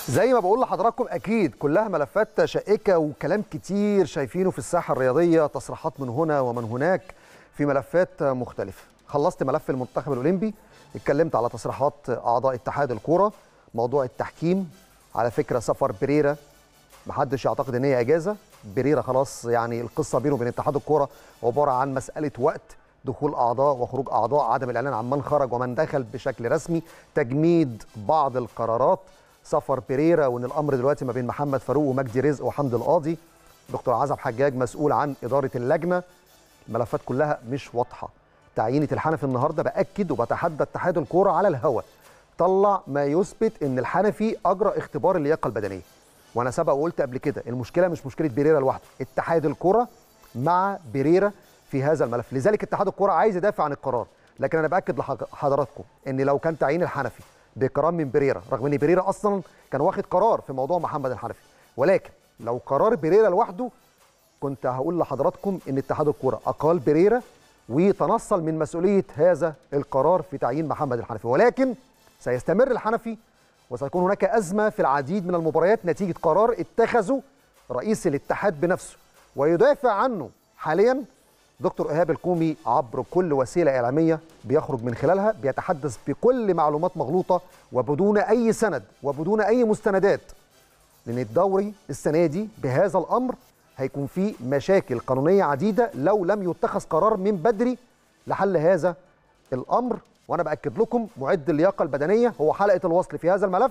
زي ما بقول لحضراتكم اكيد كلها ملفات شائكه وكلام كتير شايفينه في الساحه الرياضيه تصريحات من هنا ومن هناك في ملفات مختلفه خلصت ملف المنتخب الاولمبي اتكلمت على تصريحات اعضاء اتحاد الكوره موضوع التحكيم على فكره سفر بريرا محدش يعتقد ان هي اجازه بريرا خلاص يعني القصه بينه وبين اتحاد الكوره عباره عن مساله وقت دخول اعضاء وخروج اعضاء عدم الاعلان عن من خرج ومن دخل بشكل رسمي تجميد بعض القرارات سفر بيريرا وان الامر دلوقتي ما بين محمد فاروق ومجدي رزق وحمد القاضي دكتور عزب حجاج مسؤول عن اداره اللجنه الملفات كلها مش واضحه تعيينه الحنفي النهارده باكد وبتحدى اتحاد الكوره على الهواء طلع ما يثبت ان الحنفي اجرى اختبار اللياقه البدنيه وانا سبق وقلت قبل كده المشكله مش مشكله بيريرا لوحده اتحاد الكوره مع بيريرا في هذا الملف لذلك اتحاد الكوره عايز يدافع عن القرار لكن انا باكد لحضراتكم ان لو كان تعيين الحنفي بقرار من بريرا رغم ان بريرا اصلا كان واخد قرار في موضوع محمد الحنفي ولكن لو قرار بريرا لوحده كنت هقول لحضراتكم ان اتحاد الكوره اقال بريرا وتنصل من مسؤوليه هذا القرار في تعيين محمد الحنفي ولكن سيستمر الحنفي وسيكون هناك ازمه في العديد من المباريات نتيجه قرار اتخذه رئيس الاتحاد بنفسه ويدافع عنه حاليا دكتور ايهاب الكومي عبر كل وسيله اعلاميه بيخرج من خلالها بيتحدث بكل معلومات مغلوطه وبدون اي سند وبدون اي مستندات لان الدوري السنه دي بهذا الامر هيكون فيه مشاكل قانونيه عديده لو لم يتخذ قرار من بدري لحل هذا الامر وانا باكد لكم معد اللياقه البدنيه هو حلقه الوصل في هذا الملف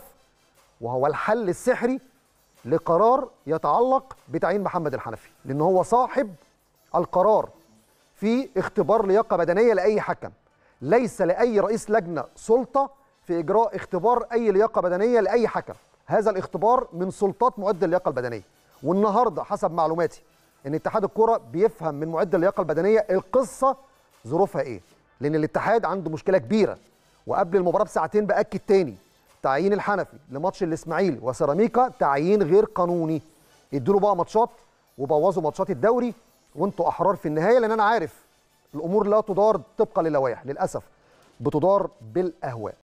وهو الحل السحري لقرار يتعلق بتعيين محمد الحنفي لان هو صاحب القرار في اختبار لياقه بدنيه لاي حكم ليس لاي رئيس لجنه سلطه في اجراء اختبار اي لياقه بدنيه لاي حكم هذا الاختبار من سلطات معد اللياقه البدنيه والنهارده حسب معلوماتي ان اتحاد الكره بيفهم من معد اللياقه البدنيه القصه ظروفها ايه لان الاتحاد عنده مشكله كبيره وقبل المباراه بساعتين باكد تاني تعيين الحنفي لماتش الاسماعيلي وسيراميكا تعيين غير قانوني ادوا له بقى ماتشات وبوظوا ماتشات الدوري وانتوا احرار في النهايه لان انا عارف الامور لا تدار طبقا للوائح للاسف بتدار بالاهواء